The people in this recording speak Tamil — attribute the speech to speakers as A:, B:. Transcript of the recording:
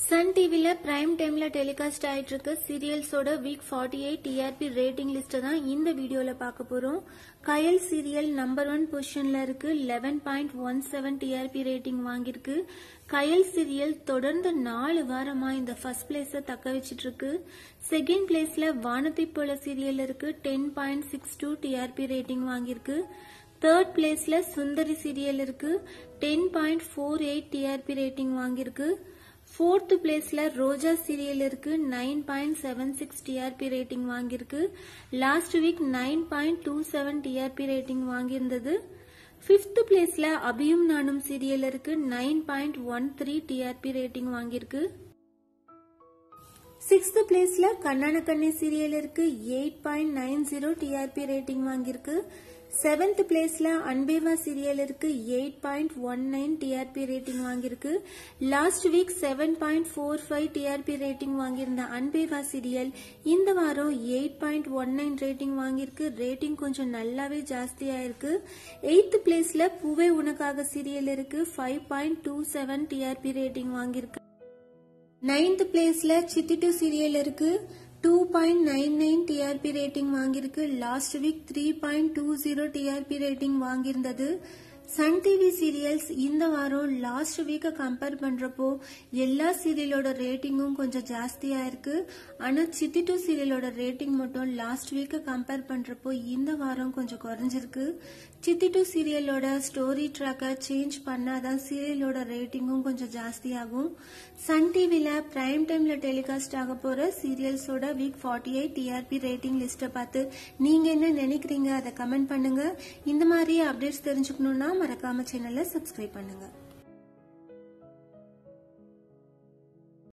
A: சன் டிவில பிரைம் டைம்ல டெலிகாஸ்ட் ஆயிட்டு இருக்க சீரியல்ஸோட week forty eight TRP rating list தான் இந்த வீடியோல பார்க்க போறோம் கயல் சீரியல் நம்பர் ஒன் பொசிஷன்ல இருக்கு eleven point one seven TRP rating வாங்கியிருக்கு கயல் சீரியல் தொடர்ந்து நாலு வாரமா இந்த ஃபர்ஸ்ட் பிளேஸ தக்க வச்சிட்டு இருக்கு செகண்ட் பிளேஸ்ல வானத்தை போல சீரியல் இருக்கு ten point six two TRP rating வாங்கியிருக்கு தேர்ட் பிளேஸ்ல சுந்தரி சீரியல் இருக்கு ten point four eight TRP rating வாங்கியிருக்கு ஃபோர்த் பிளேஸ்ல ரோஜா சீரியல் இருக்கு nine point seven six TRP rating வாங்கியிருக்கு last week nine point two seven TRP rating வாங்கியிருந்தது ஃபிஃப்த் பிளேஸ்ல அபியும் நானும் சீரியல் இருக்கு nine point one three TRP rating வாங்கியிருக்கு சிக்ஸ்த் பிளேஸ்ல கண்ணான கண்ணி சீரியல் இருக்கு eight point nine zero TRP rating வாங்கியிருக்கு செவன்த் பிளேஸ்ல அன்பேவா சீரியல் இருக்கு eight point one nine TRP rating வாங்கியிருக்கு last week seven point four five TRP rating வாங்கியிருந்த அன்பேவா சீரியல் இந்த வாரம் eight point one nine rating வாங்கியிருக்கு ரேட்டிங் கொஞ்சம் நல்லாவே ஜாஸ்தியா இருக்கு எயித் பிளேஸ்ல பூவே உனக்காக சீரியல் இருக்கு five point two seven TRP rating வாங்கியிருக்கு நைன்த் பிளேஸ்ல சித்தி டூ சீரியல் இருக்கு two point nine nine TRP rating வாங்கியிருக்கு last week three point two zero TRP rating வாங்கியிருந்தது சன் டிவி சீரியல்ஸ் இந்த வாரம் லாஸ்ட் வீக்கை கம்பேர் பண்றப்போ எல்லா சீரியலோட ரேட்டிங்கும் கொஞ்சம் ஜாஸ்தியா இருக்கு ஆனா சித்தி டூ சீரியலோட ரேட்டிங் மட்டும் லாஸ்ட் வீக்கை கம்பேர் பண்றப்போ இந்த வாரம் கொஞ்சம் குறைஞ்சிருக்கு சித்தி டூ சீரியலோட ஸ்டோரி ட்ராக்கை சேஞ்ச் பண்ணாதான் சீரியலோட ரேட்டிங்கும் கொஞ்சம் ஜாஸ்தியாகும் சன் டிவில பிரைம் டைம்ல டெலிகாஸ்ட் ஆக போற சீரியல்ஸோட week forty eight TRP rating லிஸ்ட்டை பார்த்து நீங்க என்ன நினைக்கிறீங்க அதை கமெண்ட் பண்ணுங்க இந்த மாதிரி அப்டேட்ஸ் தெரிஞ்சுக்கணும்னா மறக்காம சேனலை சப்ஸ்கிரைப் பண்ணுங்க